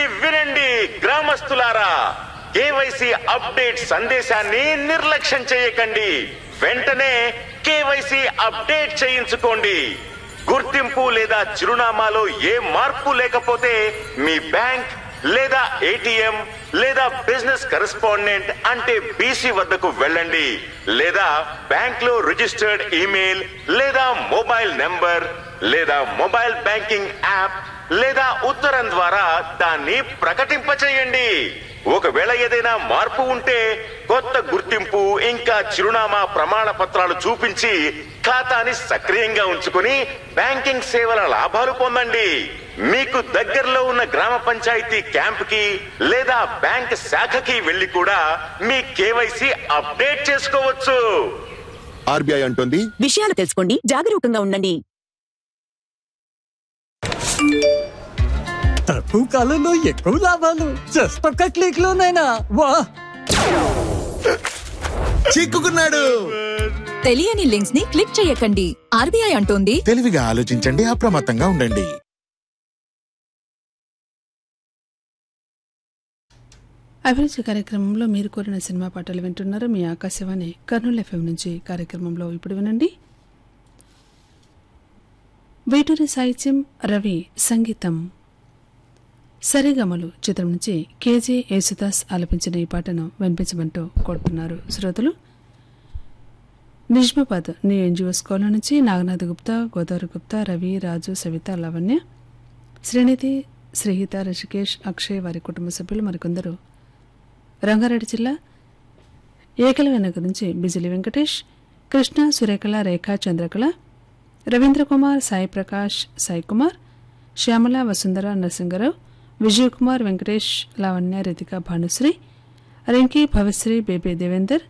వినండి గ్రామస్తులారా KYC update సందేశాన్ని నిర్లక్ష్యం చేయకండి వెంటనే కేవైసీ అప్డేట్ చేయించుకోండి గుర్తింపు లేదా చిరునామాలో ఏ మార్పు లేకపోతే మీ బ్యాంక్ లేదా ఏటీఎం లేదా బిజినెస్ కరెస్పాండెంట్ అంటే బీసీ వద్దకు వెళ్ళండి లేదా బ్యాంక్ లో రిజిస్టర్డ్ ఈమెయిల్ లేదా మొబైల్ నెంబర్ లేదా మొబైల్ బ్యాంకింగ్ యాప్ లేదా ఉత్తరం ద్వారా దాన్ని ప్రకటింపచేయండి ఒకవేళ ఏదైనా మార్పు ఉంటే కొత్త గుర్తింపు ఇంకా చిరునామా ప్రమాణ పత్రాలు చూపించి ఖాతాని సక్రియంగా ఉంచుకుని బ్యాంకింగ్ సేవల లాభాలు పొందండి మీకు దగ్గరలో ఉన్న గ్రామ పంచాయతీ క్యాంప్ కి లేదా బ్యాంక్ శాఖకి వెళ్లి కూడా మీ కేవైసీ అప్డేట్ చేసుకోవచ్చు ఆర్బీఐ అంటోంది విషయాలు తెలుసుకోండి జాగరూకంగా ఉండండి తక్కువ కాలంలో ఎక్కువ లాభాలు జస్ట్ ఒక్క క్లిక్ లోనైనా వా చిక్కుకున్నాడు తెలియని లింక్స్ ని క్లిక్ చేయకండి ఆర్బీఐ అంటోంది తెలివిగా ఆలోచించండి అప్రమత్తంగా ఉండండి అభిరుచి కార్యక్రమంలో మీరు కోరిన సినిమా పాటలు వింటున్నారు మీ ఆకాశవాణి కర్నూలు ఎఫ్ఎం నుంచి కార్యక్రమంలో ఇప్పుడు వినండి వేటూరి సాహిత్యం రవి సంగీతం సరిగమలు చిత్రం నుంచి కేజే యేసుదాస్ ఆలపించిన ఈ పాటను వినిపించమంటూ కోరుతున్నారు శ్రోతలు నిజ్మాబాద్ న్యూ ఎన్జిఓస్ కాలనీ నుంచి నాగనాథ్ గుప్తా గోదావరి గుప్తా రవి రాజు సవిత లావణ్య శ్రీనిధి శ్రీహిత రిషికేష్ అక్షయ్ వారి కుటుంబ సభ్యులు మరికొందరు రంగారెడ్డి జిల్లా ఏకలవెన గురించి బిజిలి వెంకటేష్ కృష్ణ సురేఖల రేఖ చంద్రకళ రవీంద్ర కుమార్ సాయి ప్రకాష్ సాయి కుమార్ శ్యామల వసుంధర నరసింగరావు విజయ్ కుమార్ వెంకటేష్ లావణ్య రితిక భానుశ్రీ రింకీ భవశ్రీ బేబీ దేవేందర్